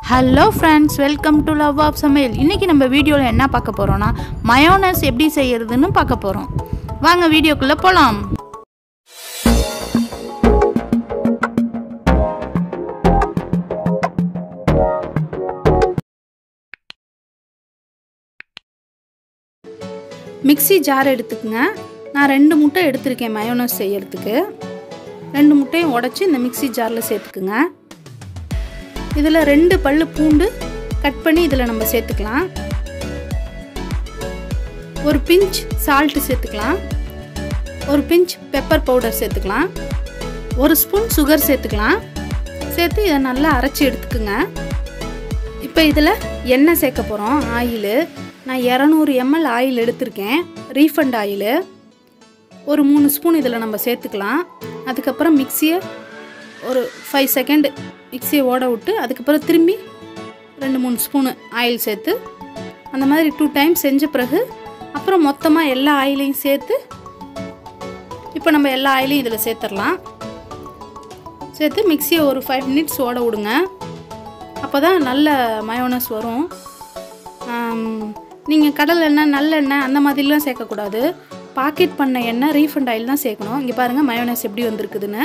hello friends welcome to love of சமையல் இன்றைக்கி நம்ம வீடியோவில் என்ன பார்க்க போகிறோன்னா மயோனஸ் எப்படி செய்யறதுன்னு பார்க்க போகிறோம் வாங்க வீடியோக்குள்ளே போகலாம் மிக்ஸி ஜார் எடுத்துக்கங்க நான் ரெண்டு முட்டை எடுத்திருக்கேன் மயோனஸ் செய்யறதுக்கு ரெண்டு முட்டையும் உடச்சி இந்த மிக்ஸி ஜாரில் சேர்த்துக்குங்க இதில் ரெண்டு பல்லு பூண்டு கட் பண்ணி இதில் நம்ம சேர்த்துக்கலாம் ஒரு பிஞ்ச் சால்ட்டு சேர்த்துக்கலாம் ஒரு பிஞ்ச் பெப்பர் பவுடர் சேர்த்துக்கலாம் ஒரு ஸ்பூன் சுகர் சேர்த்துக்கலாம் சேர்த்து இதை நல்லா அரைச்சி எடுத்துக்குங்க இப்போ இதில் எண்ணெய் சேர்க்க போகிறோம் ஆயிலு நான் இரநூறு எம்எல் ஆயில் எடுத்திருக்கேன் ரீஃபண்ட் ஆயிலு ஒரு மூணு ஸ்பூன் இதில் நம்ம சேர்த்துக்கலாம் அதுக்கப்புறம் மிக்சியை ஒரு ஃபைவ் செகண்ட் மிக்சியை ஓட விட்டு அதுக்கப்புறம் திரும்பி ரெண்டு மூணு ஸ்பூனு ஆயில் சேர்த்து அந்த மாதிரி டூ டைம் செஞ்ச பிறகு அப்புறம் மொத்தமாக எல்லா ஆயிலையும் சேர்த்து இப்போ நம்ம எல்லா ஆயிலையும் இதில் சேர்த்துடலாம் சேர்த்து மிக்சியை ஒரு ஃபைவ் மினிட்ஸ் ஓட விடுங்க அப்போ தான் நல்ல மயோனஸ் வரும் நீங்கள் கடல் எண்ணெய் நல்லெண்ணெய் அந்த மாதிரிலாம் சேர்க்கக்கூடாது பாக்கெட் பண்ண எண்ணெய் ரீஃபண்ட் ஆயில் தான் சேர்க்கணும் இங்கே பாருங்கள் மயோனஸ் எப்படி வந்திருக்குதுன்னு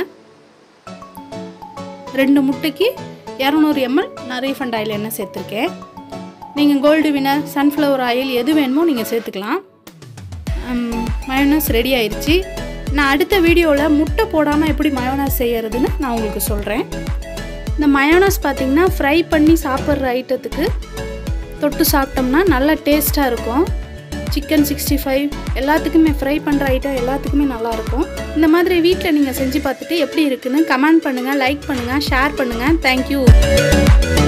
ரெண்டு முட்டைக்கு இரநூறு எம்எல் நான் ரீஃபண்ட் ஆயில் எண்ணெய் சேர்த்துருக்கேன் நீங்கள் கோல்டு வினர் சன்ஃப்ளவர் ஆயில் எது வேணுமோ நீங்கள் சேர்த்துக்கலாம் மயோனஸ் ரெடி ஆயிடுச்சு நான் அடுத்த வீடியோவில் முட்டை போடாமல் எப்படி மயோனஸ் செய்யறதுன்னு நான் உங்களுக்கு சொல்கிறேன் இந்த மயோனஸ் பார்த்திங்கன்னா ஃப்ரை பண்ணி சாப்பிட்ற ஐட்டத்துக்கு தொட்டு சாப்பிட்டோம்னா நல்லா டேஸ்ட்டாக இருக்கும் சிக்கன் சிக்ஸ்டி ஃபைவ் எல்லாத்துக்குமே ஃப்ரை பண்ணுற ஐட்டம் எல்லாத்துக்குமே நல்லாயிருக்கும் இந்த மாதிரி வீட்டில் நீங்கள் செஞ்சு பார்த்துட்டு எப்படி இருக்குன்னு கமெண்ட் பண்ணுங்கள் லைக் பண்ணுங்கள் ஷேர் பண்ணுங்கள் தேங்க்யூ